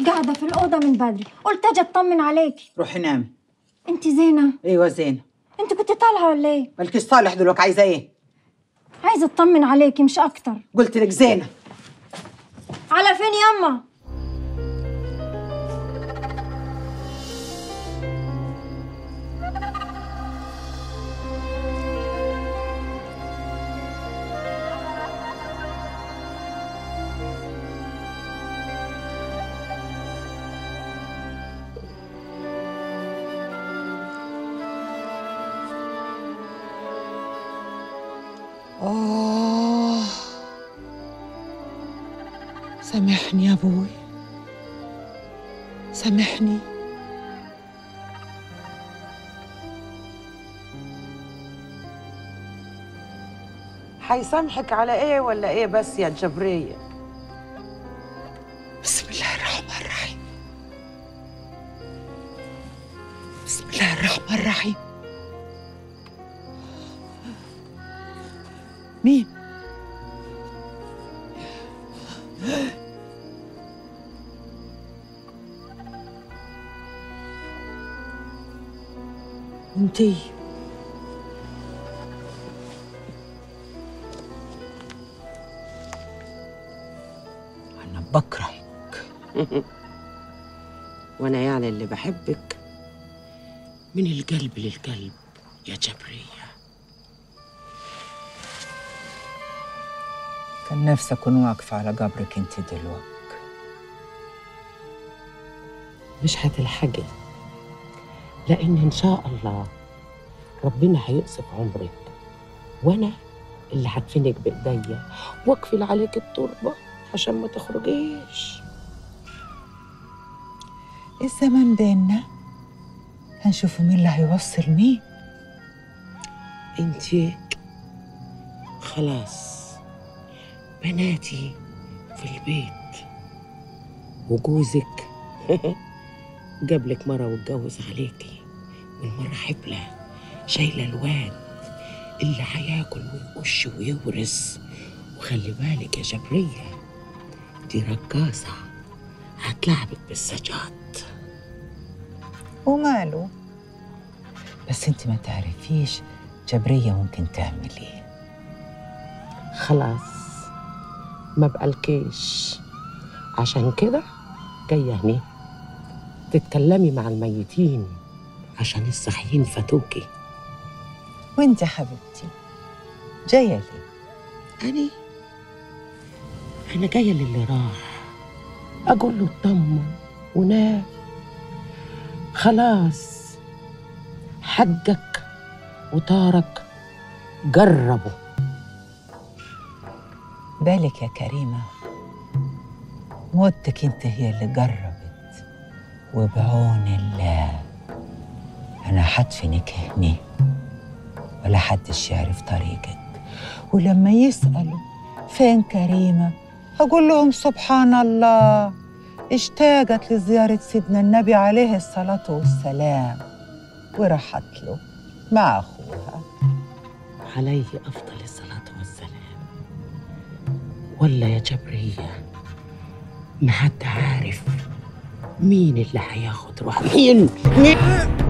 قاعدة في الأوضة من بدري قلت أجي أطمن عليكي روحي نامي أنت زينة ايوه زينة أنت كنت طالعة ولا إيه؟ مالكيش صالح دلوقتي عايزة ايه؟ عايزة أطمن عليكي مش أكتر قلت لك زينة على فين يما؟ آه سامحني يا أبوي سامحني هيسامحك على ايه ولا ايه بس يا جبرية بسم الله الرحمن الرحيم بسم الله الرحمن الرحيم مين؟ انتي انا بكرهك وانا يعني اللي بحبك من القلب للقلب يا جبرية كان نفسي اكون واقفة على قبرك انت دلوقتي مش هتلحقي لان ان شاء الله ربنا هيقصف عمرك وانا اللي هدفنك بايديا واقفل عليك التربه عشان ما تخرجيش الزمن بينا هنشوف مين اللي هيوصل مين انتي خلاص بناتي في البيت وجوزك جابلك مرة واتجوز عليكي والمرة حبلة شايلة الواد اللي هياكل ويقش ويورث وخلي بالك يا جبرية دي رقاصة هتلعبك بالسجاد وماله بس انت ما تعرفيش جبرية ممكن تعمل ايه خلاص ما بقالكيش عشان كده جاية هنا تتكلمي مع الميتين عشان الصحيين فاتوكي وانت يا حبيبتي جاية ليه أنا أنا جاية للي راح أقول له اطمن ونام خلاص حقك وطارك جربوا بالك يا كريمة موتك انت هي اللي جربت وبعون الله انا حدفنك هنا ولا حدش يعرف طريقك ولما يسألوا فين كريمة هقول لهم سبحان الله اشتاقت لزيارة سيدنا النبي عليه الصلاة والسلام وراحت له مع أخوها عليه أفضل الصلاة والسلام ولا يا جبرية ما حد عارف مين اللي هياخد روح مين مين